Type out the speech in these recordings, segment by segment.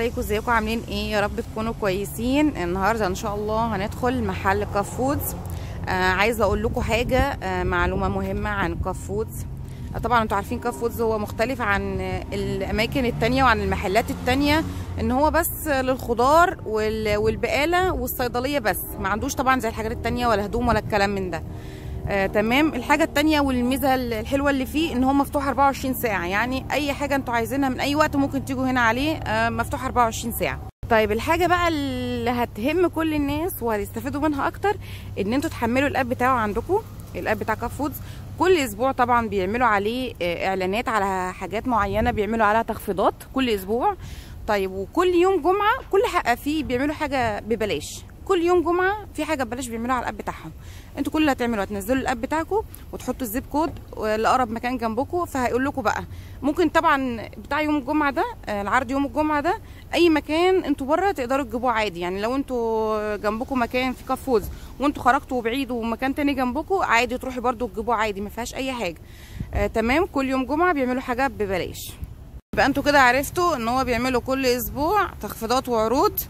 عليكم ازيكم عاملين ايه يا رب تكونوا كويسين النهارده ان شاء الله هندخل محل كاف فودز آه عايزه اقول لكم حاجه آه معلومه مهمه عن كاف فودز آه طبعا انتوا عارفين كاف فودز هو مختلف عن آه، الاماكن التانية وعن المحلات التانية ان هو بس للخضار وال- والبقاله والصيدليه بس ما عندوش طبعا زي الحاجات التانية ولا هدوم ولا الكلام من ده آه، تمام الحاجه التانية والميزه الحلوه اللي فيه ان هو مفتوح 24 ساعه يعني اي حاجه انتوا عايزينها من اي وقت ممكن تيجوا هنا عليه آه، مفتوح 24 ساعه طيب الحاجه بقى اللي هتهم كل الناس وهتستفيدوا منها اكتر ان انتوا تحملوا الاب بتاعه عندكم الاب بتاع كاف فودز كل اسبوع طبعا بيعملوا عليه آه، اعلانات على حاجات معينه بيعملوا عليها تخفيضات كل اسبوع طيب وكل يوم جمعه كل حق فيه بيعملوا حاجه ببلاش كل يوم جمعه في حاجه ببلاش بيعملوها على الاب بتاعهم انتوا كل اللي هتعملوا هتنزلوا الاب بتاعكم وتحطوا الزيب كود لاقرب مكان جنبكم فهيقول لكم بقى ممكن طبعا بتاع يوم الجمعه ده آه، العرض يوم الجمعه ده اي مكان انتوا بره تقدروا تجيبوه عادي يعني لو انتوا جنبكم مكان في كاف فودز وانتوا خرجتوا بعيد ومكان تاني جنبكم عادي تروحوا برضو تجيبوه عادي ما فيهاش اي حاجه آه تمام كل يوم جمعه بيعملوا حاجه ببلاش يبقى انتوا كده عرفتوا ان هو بيعملوا كل اسبوع تخفيضات وعروض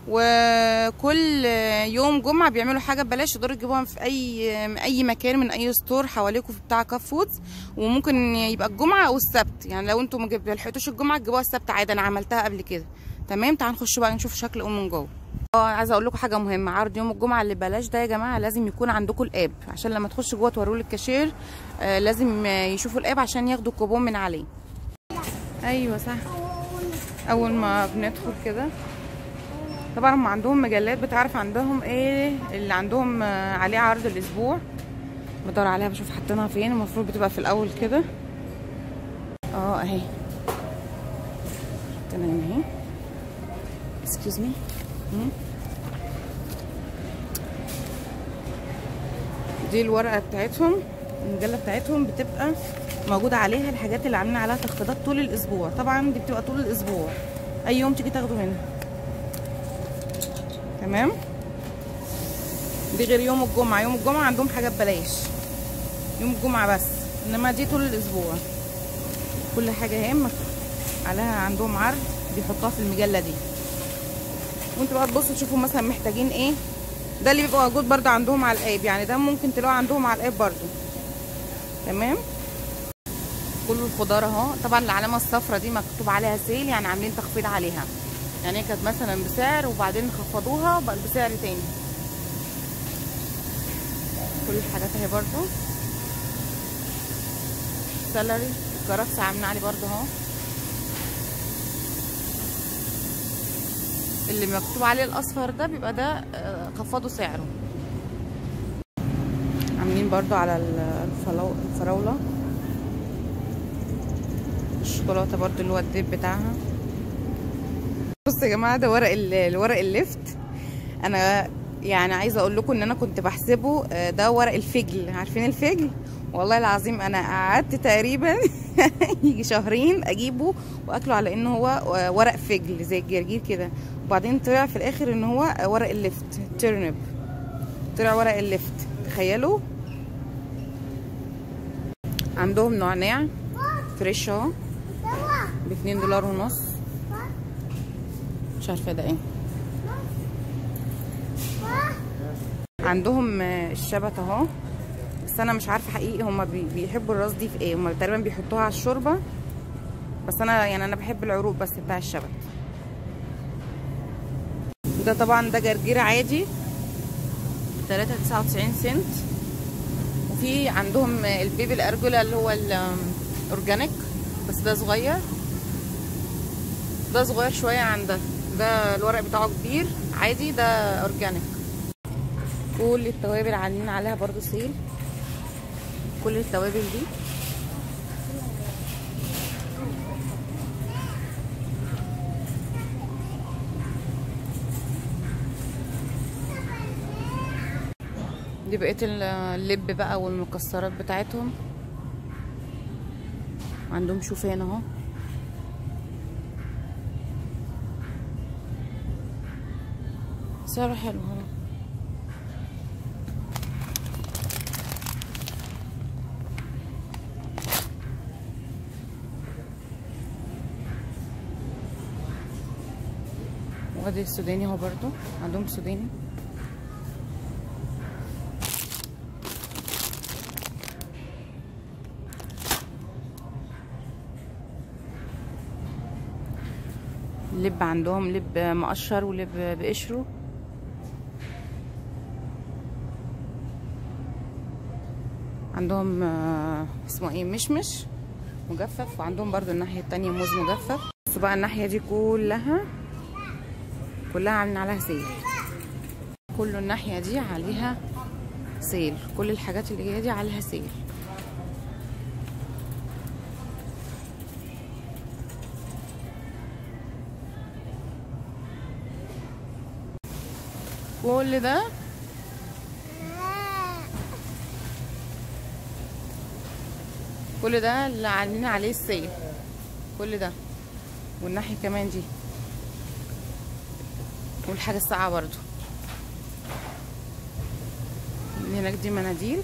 وكل يوم جمعه بيعملوا حاجه ببلاش تقدروا تجيبوها في اي اي مكان من اي ستور حواليكم في بتاع كاف فودز وممكن يبقى الجمعه او السبت يعني لو انتوا ما جب- لحقتوش الجمعه تجيبوها السبت عادي انا عملتها قبل كده تمام تعالوا نخش بقى نشوف شكل ام من جوه اه عايزه اقول لكم حاجه مهمه عرض يوم الجمعه اللي بلاش ده يا جماعه لازم يكون عندكم الاب عشان لما تخشوا جوه توروا الكاشير آه لازم آه، يشوفوا الاب عشان ياخدوا الكوبون من عليه ايوه صح اول ما بندخل كده طبعا هم عندهم مجلات بتعرف عندهم ايه اللي عندهم آه، عليه عرض الاسبوع بدور عليها بشوف حاطينها فين المفروض بتبقى في الاول كده اه اهي حاطينها هنا اهي excuse me مم. دي الورقه بتاعتهم المجله بتاعتهم بتبقى موجوده عليها الحاجات اللي عاملين عليها تخفيضات طول الاسبوع طبعا دي بتبقى طول الاسبوع اي يوم تيجي تاخدوا منها تمام دي غير يوم الجمعه يوم الجمعه عندهم حاجه ببلاش يوم الجمعه بس انما دي طول الاسبوع كل حاجه اهي عليها عندهم عرض بيحطوها في المجله دي وانتوا بقى تبصوا تشوفوا مثلا محتاجين ايه ده اللي بيبقى موجود برضه عندهم على الاب يعني ده ممكن تلاقوه عندهم على الاب برضه تمام كل الخضار اهو طبعا العلامه الصفراء دي مكتوب عليها سيل يعني عاملين تخفيض عليها يعني هي كانت مثلا بسعر وبعدين خفضوها بقت بسعر تاني كل الحاجات اهي برضه سلري الكرفس عاملين عليه برضه اهو اللي مكتوب عليه الاصفر ده بيبقى ده آه، خفضوا سعره عاملين برضو على ال- الفلو- الفراولة الشوكولاتة برضو اللي هو الديب بتاعها بصوا يا جماعة ده ورق ال- الورق الليفت انا يعني عايزة اقول لكم ان انا كنت بحسبه آه، ده ورق الفجل عارفين الفجل والله العظيم انا قعدت تقريبا يجي شهرين اجيبه واكله على انه هو آه، ورق فجل زي الجرجير كده وبعدين طلع في الاخر ان هو آه، ورق الليفت تيرنب طلع ورق الليفت تخيلوا عندهم نعناع فريش اهو باتنين دولار ونص مش عارفه ده ايه عندهم آه، الشبت اهو بس انا مش عارفه حقيقي هما بي- بيحبوا الراس دي في ايه هما تقريبا بيحطوها على الشوربه بس انا يعني انا بحب العروق بس بتاع الشبت ده طبعا ده جرجير عادي 3 99 سنت وفي عندهم البيبي الارجولا اللي هو الاورجانيك بس ده صغير ده صغير شويه عن ده ده الورق بتاعه كبير عادي ده اورجانيك كل التوابل عاملين عليها برضو سيل كل التوابل دي دي بقيت ال- اللب بقى والمكسرات بتاعتهم عندهم شوفان اهو سعره حلو اهو وادي السوداني اهو برضو عندهم سوداني لب عندهم لب مقشر ولب بقشره عندهم آه، اسمه ايه مشمش مجفف وعندهم برضو الناحية التانية موز مجفف بس بقى الناحية دي كلها كلها عاملين عليها سيل كل الناحية دي عليها سيل كل الحاجات اللي جاية دي عليها سيل كل ده كل ده اللي عاملين عليه السيل كل ده والناحية كمان دي والحاجة الساعة برضو اللي هناك دي مناديل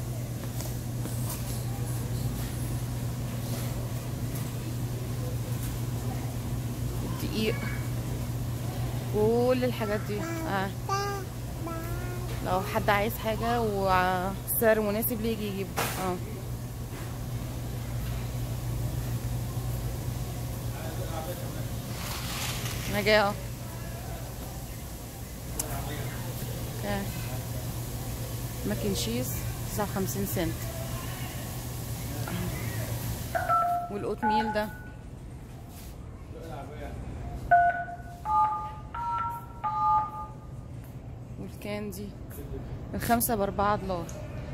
الدقيق كل الحاجات دي اه لو حد عايز حاجة وسعر مناسب ليه يجي يجيب اه انا جايه اهو آه. ماكن شيز 59 سنت والاوت ميل ده والكاندي الخمسة بأربعة دولار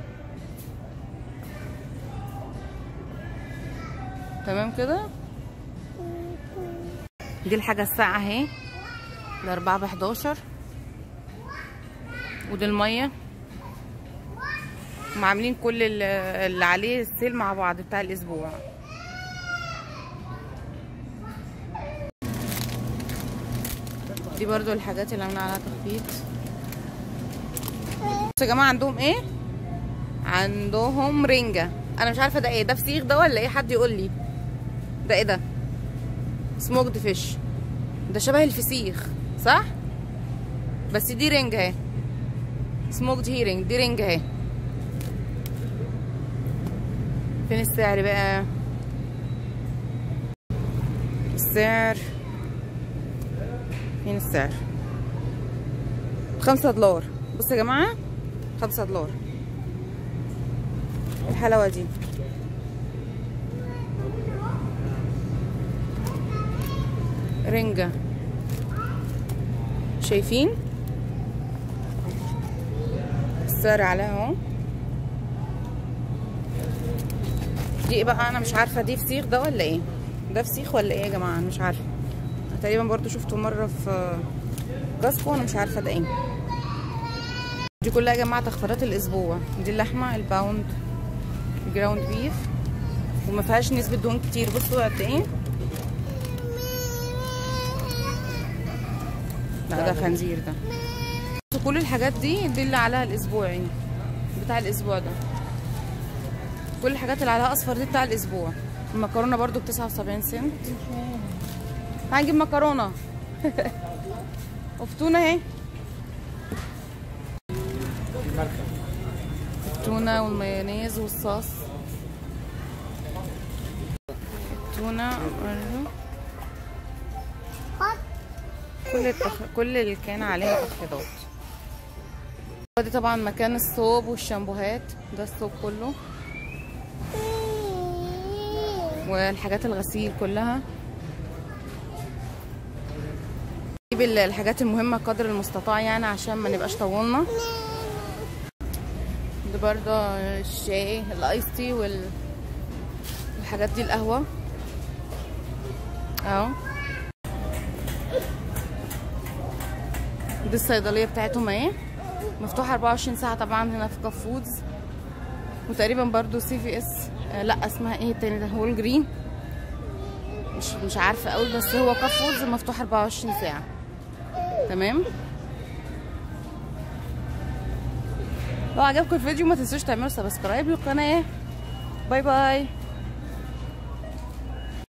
تمام كده دي الحاجة الساعة اهي الأربعة بحداشر ودي المية هم عاملين كل ال- اللي عليه السيل مع بعض بتاع الأسبوع دي برضو الحاجات اللي عاملين عليها تخفيض بصوا يا جماعة عندهم ايه؟ عندهم رنجة انا مش عارفة ده ايه ده فسيخ ده ولا ايه حد يقول لي ده ايه ده سموكد فيش ده شبه الفسيخ صح بس دي رنج اهي سموكد هيرنج دي رنج اهي فين السعر بقى السعر فين السعر خمسة دولار بصوا يا جماعة خمسة دولار الحلاوة دي رنجة شايفين السعر عليها اهو دي ايه بقى انا مش عارفه دي فسيخ ده ولا ايه ده فسيخ ولا ايه يا جماعه انا مش عارفه أنا تقريبا برضو شفته مره في جاسكو انا مش عارفه ده ايه دي كلها يا جماعه تخفيضات الاسبوع دي اللحمه الباوند الجراوند بيف وما فيهاش نسبه دهون كتير بصوا قد ايه لا ده خنزير ده كل الحاجات دي دي اللي عليها الاسبوع يعني بتاع الاسبوع ده كل الحاجات اللي عليها اصفر دي بتاع الاسبوع المكرونه برضو ب 79 سنت هنجيب مكرونه وفتونه اهي التونه والمايونيز والصوص التونه برضو. كل التخ... كل اللي كان عليها تخفيضات دي طبعا مكان الصوب والشامبوهات ده الصوب كله والحاجات الغسيل كلها نجيب ال- الحاجات المهمة قدر المستطاع يعني عشان ما نبقاش طولنا ده برضه الشاي الايس تي وال الحاجات دي القهوة اهو دي الصيدلية بتاعتهم اهي مفتوحة 24 ساعة طبعا هنا في كاف فودز وتقريبا برضو سي في اس آه لا اسمها ايه التاني ده هول جرين مش مش عارفة قوي بس هو كاف فودز مفتوح 24 ساعة تمام لو عجبكم الفيديو ما تنسوش تعملوا سبسكرايب للقناة باي باي